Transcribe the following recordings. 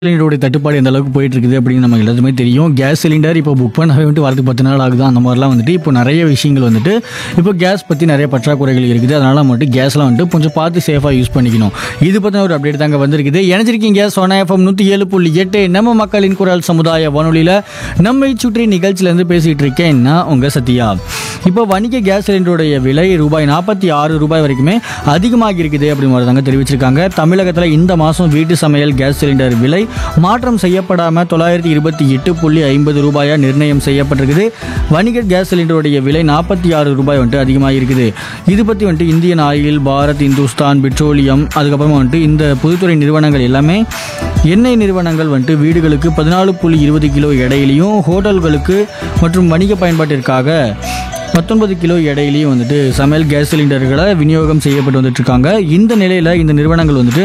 சிலிண்டருடைய தட்டுப்பாடு எந்த அளவுக்கு போயிட்டு இருக்குது அப்படின்னு நம்ம எல்லாத்துமே தெரியும் கேஸ் சிலிண்டர் இப்போ புக் பண்ணவே வந்துட்டு வரதுக்கு பத்து நாள் ஆகுது அந்த மாதிரிலாம் வந்துட்டு இப்போ நிறைய விஷயங்கள் வந்துட்டு இப்போ கேஸ் பற்றி நிறைய பற்றாக்குறைகள் இருக்குது அதனால வந்துட்டு கேஸ்லாம் வந்துட்டு கொஞ்சம் பார்த்து சேஃபாக யூஸ் பண்ணிக்கணும் இது பற்றின ஒரு அப்டேட் தாங்க வந்திருக்குது இணைஞ்சிருக்கீங்க சோனா எஃப்எம் நூற்றி ஏழு புள்ளி எட்டு நம்ம மக்களின் குரல் சமுதாய வானொலியில் நம்மை சுற்றி நிகழ்ச்சியிலேருந்து பேசிகிட்டு இருக்கேன் நான் உங்கள் சத்யா இப்போ வணிக கேஸ் சிலிண்டருடைய விலை ரூபாய் நாற்பத்தி ஆறு ரூபாய் வரைக்குமே அதிகமாகி இருக்குது அப்படி மாதிரி தாங்க தெரிவிச்சிருக்காங்க தமிழகத்தில் இந்த மாதம் வீட்டு சமையல் கேஸ் சிலிண்டர் விலை மாற்றம் செய்யப்படாமல் தொள்ளாயிரத்தி இருபத்தி எட்டு புள்ளி ஐம்பது ரூபாயாக நிர்ணயம் செய்யப்பட்டிருக்குது வணிக கேஸ் சிலிண்டருடைய விலை நாற்பத்தி ஆறு ரூபாய் வந்துட்டு அதிகமாக இருக்குது இது பற்றி வந்துட்டு Indian oil Bharat Hindustan petroleum அதுக்கப்புறமா வந்துட்டு இந்த பொதுத்துறை நிறுவனங்கள் எல்லாமே எண்ணெய் நிறுவனங்கள் வந்துட்டு வீடுகளுக்கு பதினாலு புள்ளி இருபது கிலோ எடையிலையும் ஹோட்டல்களுக்கு மற்றும் வணிக பயன்பாட்டிற்காக பத்தொன்பது கிலோ எடையிலையும் வந்துட்டு சமையல் கேஸ் சிலிண்டர்களை விநியோகம் செய்யப்பட்டு வந்துட்டு இருக்காங்க இந்த நிலையில் இந்த நிறுவனங்கள் வந்துட்டு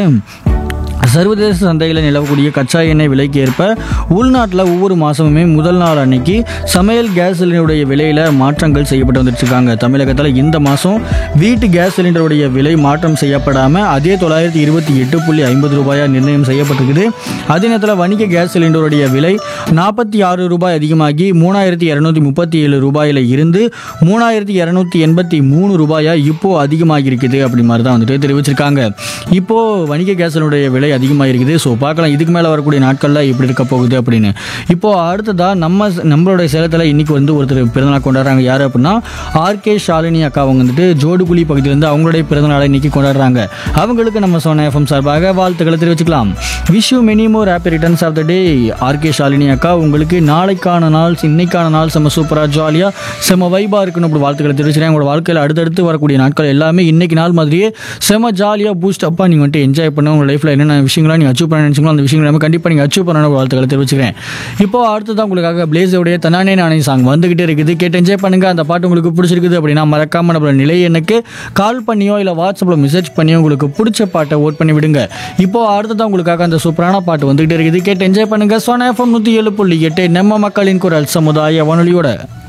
சர்வதேச சந்தையில் நிலவக்கூடிய கச்சா எண்ணெய் விலைக்கு ஏற்ப உள்நாட்டில் ஒவ்வொரு மாதமுமே முதல் நாள் அன்னைக்கு சமையல் கேஸ் சிலிண்டருடைய விலையில் மாற்றங்கள் செய்யப்பட்டு வந்துட்டு இருக்காங்க தமிழகத்தில் இந்த மாதம் வீட்டு கேஸ் சிலிண்டருடைய விலை மாற்றம் செய்யப்படாமல் அதே தொள்ளாயிரத்தி இருபத்தி எட்டு புள்ளி ஐம்பது ரூபாயாக நிர்ணயம் செய்யப்பட்டிருக்குது அதே நேரத்தில் வணிக கேஸ் சிலிண்டருடைய விலை நாற்பத்தி ஆறு ரூபாய் அதிகமாகி மூணாயிரத்தி இரநூத்தி முப்பத்தி ஏழு ரூபாயில் இருந்து மூணாயிரத்தி இரநூத்தி எண்பத்தி மூணு ரூபாயா இப்போ அதிகமாகி இருக்குது அப்படி மாதிரி தான் வந்துட்டு தெரிவிச்சிருக்காங்க இப்போ வணிக கேஸினுடைய விலை அதிகமாக இருக்குது ஸோ பார்க்கலாம் இதுக்கு மேலே வரக்கூடிய நாட்களில் எப்படி இருக்க போகுது அப்படின்னு இப்போ அடுத்ததா நம்ம நம்மளுடைய சேலத்தில் இன்னைக்கு வந்து ஒருத்தர் பிறந்தநாள் கொண்டாடுறாங்க யார் அப்படின்னா ஆர்கே ஷாலினி அக்கா அவங்க வந்துட்டு ஜோடுகுழி பகுதியிலேருந்து அவங்களுடைய பிறந்தநாளை இன்னைக்கு கொண்டாடுறாங்க அவங்களுக்கு நம்ம சொன்ன எஃப்எம் சார்பாக வாழ்த்துக்களை தெரிவிச்சுக்கலாம் wish you many more happy returns of the day R K Shalini அக்கா உங்களுக்கு நாளைக்கான நாள் இன்னைக்கான நாள் செம்ம சூப்பராக ஜாலியாக செம்ம வைபாக இருக்கணும் அப்படி வாழ்த்துக்களை தெரிவிச்சுறேன் உங்களோட வாழ்க்கையில் அடுத்தடுத்து வரக்கூடிய நாட்கள் எல்லாமே இன்னைக்கு நாள் மாதிரியே செம்ம ஜாலியாக பூஸ்ட் அப்பாக நீங்கள் வந்துட்டு என்ஜாய் பண்ண உங்கள் லைஃப்பில் என்னென்ன விஷயங்களாம் நீங்கள் அச்சீவ் பண்ண நினச்சிங்களோ அந்த விஷயங்கள் எல்லாமே கண்டிப்பாக நீங்கள் அச்சீவ் பண்ணணும் வாழ்த்துக்களை தெரிவிச்சுக்கிறேன் இப்போ அடுத்ததான் உங்களுக்காக பிளேஸோடைய தனானே நானே சாங் வந்துகிட்டே இருக்குது கேட்டு என்ஜாய் பண்ணுங்க அந்த பாட்டு உங்களுக்கு பிடிச்சிருக்குது அப்படின்னா மறக்காம நம்மளோட நிலை எனக்கு கால் பண்ணியோ இல்லை வாட்ஸ்அப்பில் மெசேஜ் பண்ணியோ உங்களுக்கு பிடிச்ச பாட்டை ஓட் பண்ணி விடுங்க இப்போ அடுத்ததான் உங்களுக்காக அந்த சூப்பரான பாட்டு வந்துகிட்டே இருக்குது கேட்டு என்ஜாய் பண்ணுங்க சோனா எஃப்எம் நூற்றி ஏழு புள்ளி எட்டு நம்ம மக்களின் குரல் சமுதாய வானொலியோட